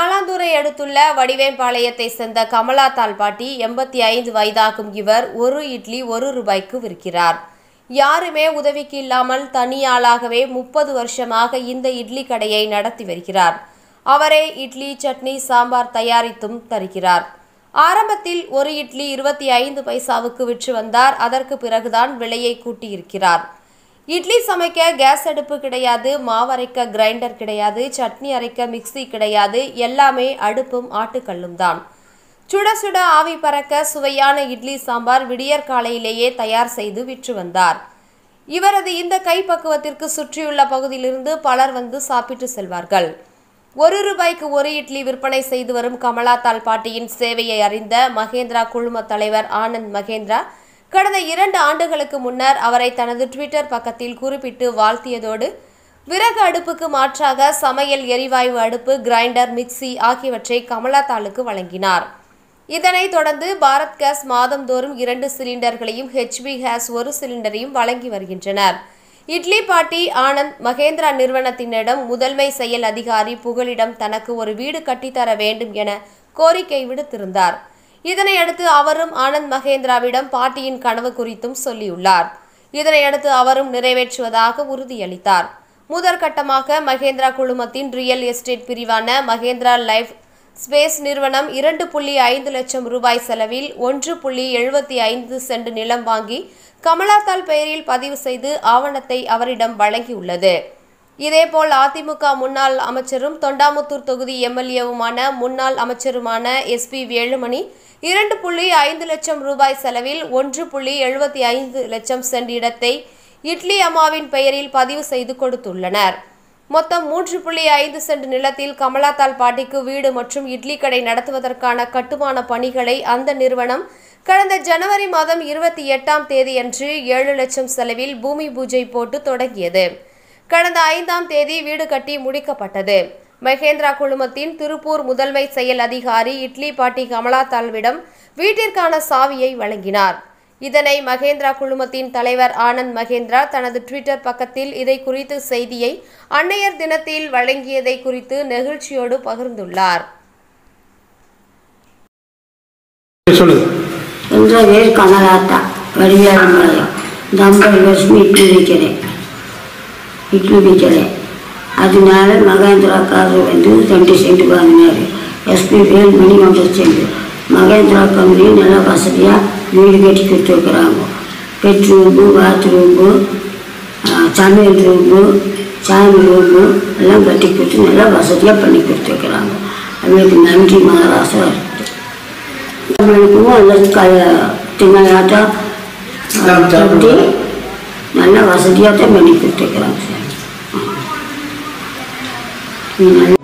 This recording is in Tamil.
நாளாந்தூரை அடுத்துள்ள வடிவேம்பாளையத்தை சேர்ந்த கமலா தால்பாட்டி எண்பத்தி ஐந்து வயதாகும் இவர் ஒரு இட்லி ஒரு ரூபாய்க்கு விற்கிறார் யாருமே உதவிக்கு இல்லாமல் தனியாளாகவே முப்பது வருஷமாக இந்த இட்லி கடையை நடத்தி வருகிறார் அவரே இட்லி சட்னி சாம்பார் தயாரித்தும் தருகிறார் ஆரம்பத்தில் ஒரு இட்லி இருபத்தி ஐந்து பைசாவுக்கு விற்று வந்தார் அதற்கு பிறகுதான் விலையை கூட்டியிருக்கிறார் இட்லி சமைக்க கேஸ் அடுப்பு கிடையாது மாவரைக்க கிரைண்டர் கிடையாது சட்னி அரைக்க மிக்ஸி கிடையாது எல்லாமே அடுப்பும் ஆட்டுக்கல்லும் தான் சுட சுட ஆவி பறக்க சுவையான இட்லி சாம்பார் விடியற் காலையிலேயே தயார் செய்து விற்று வந்தார் இவரது இந்த கைப்பக்குவத்திற்கு சுற்றியுள்ள பகுதியிலிருந்து பலர் வந்து சாப்பிட்டு செல்வார்கள் ஒரு ரூபாய்க்கு ஒரு இட்லி விற்பனை செய்து வரும் கமலா தால்பாட்டியின் சேவையை அறிந்த மகேந்திரா குழும தலைவர் ஆனந்த் மகேந்திரா கடந்த இரண்டு ஆண்டுகளுக்கு முன்னர் அவரை தனது ட்விட்டர் பக்கத்தில் குறிப்பிட்டு வாழ்த்தியதோடு விறகு அடுப்புக்கு மாற்றாக சமையல் எரிவாயு அடுப்பு கிரைண்டர் மிக்ஸி ஆகியவற்றை கமலா தாலுக்கு வழங்கினார் இதனைத் தொடர்ந்து பாரத் கேஸ் மாதந்தோறும் இரண்டு சிலிண்டர்களையும் ஹெச்பி கேஸ் ஒரு சிலிண்டரையும் வழங்கி வருகின்றனர் இட்லி பாட்டி ஆனந்த் மகேந்திரா நிறுவனத்தினரிடம் முதன்மை செயல் அதிகாரி புகலிடம் தனக்கு ஒரு வீடு கட்டித்தர வேண்டும் என கோரிக்கை விடுத்திருந்தார் இதனையடுத்து அவரும் ஆனந்த் மகேந்திராவிடம் பாட்டியின் கனவு குறித்தும் சொல்லியுள்ளார் இதனையடுத்து அவரும் நிறைவேற்றுவதாக உறுதியளித்தார் முதற்கட்டமாக மகேந்திரா குழுமத்தின் ரியல் எஸ்டேட் பிரிவான மகேந்திரா லைஃப் ஸ்பேஸ் நிறுவனம் இரண்டு புள்ளி ஐந்து லட்சம் ரூபாய் செலவில் ஒன்று புள்ளி எழுபத்தி ஐந்து சென்ட் நிலம் வாங்கி கமலாத்தால் பெயரில் பதிவு செய்து ஆவணத்தை அவரிடம் வழங்கியுள்ளது இதேபோல் அதிமுக முன்னாள் அமைச்சரும் தொண்டாமுத்தூர் தொகுதி எம்எல்ஏவுமான முன்னாள் அமைச்சருமான எஸ்பி வேலுமணி இரண்டு புள்ளி ஐந்து லட்சம் ரூபாய் செலவில் ஒன்று புள்ளி எழுபத்தி ஐந்து லட்சம் சென்ட் இடத்தை இட்லி அம்மாவின் பெயரில் பதிவு செய்து கொடுத்துள்ளனர் மொத்தம் மூன்று புள்ளி ஐந்து சென்ட் நிலத்தில் கமலாத்தால் பாட்டிக்கு வீடு மற்றும் இட்லி கடை நடத்துவதற்கான கட்டுமான பணிகளை அந்த நிறுவனம் கடந்த ஜனவரி மாதம் இருபத்தி எட்டாம் தேதியன்று ஏழு லட்சம் செலவில் பூமி பூஜை போட்டு தொடங்கியது கடந்த ஐந்தாம் தேதி வீடு கட்டி முடிக்கப்பட்டது மகேந்திரா குழுமத்தின் திருப்பூர் முதன்மை செயல் அதிகாரி இட்லி பாட்டி கமலா தால்விடம் வீட்டிற்கான சாவியை வழங்கினார் இதனை மகேந்திரா குழுமத்தின் தலைவர் ஆனந்த் மகேந்திரா தனது ட்விட்டர் பக்கத்தில் இதை குறித்து செய்தியை அன்னையர் தினத்தில் வழங்கியதை குறித்து நெகிழ்ச்சியோடு பகிர்ந்துள்ளார் சொல்லுங்க என்ற பேர் கமலாத்தா வடிவேலம்பாளையம் இந்த ஐம்பது வருஷம் இட்லி விற்கிறேன் இட்லி விற்கிறேன் அதனால மகேந்திராக்காரர் வந்து ரெண்டு சென்ட் வாங்கினார் எஸ்பி வேல்மணி ஒன்றரை சென்ட் மகேந்திரா கம்பெனி நல்லா வசதியாக வீடு கட்டி கொடுத்துருக்குறாங்க பெட்ரூமு பாத்ரூமு சமையல் ரூமு சாமி ரூமு எல்லாம் கட்டி கொடுத்து நல்லா வசதியாக பண்ணி கொடுத்துருக்குறாங்க அவங்களுக்கு நன்றி மகாராசா இருக்குது நம்மளுக்கும் அந்த க திங்களாட்டம் கட்டி நல்ல வசதியாக தான் பண்ணி கொடுத்துருக்குறாங்க சார் ம், நல்ல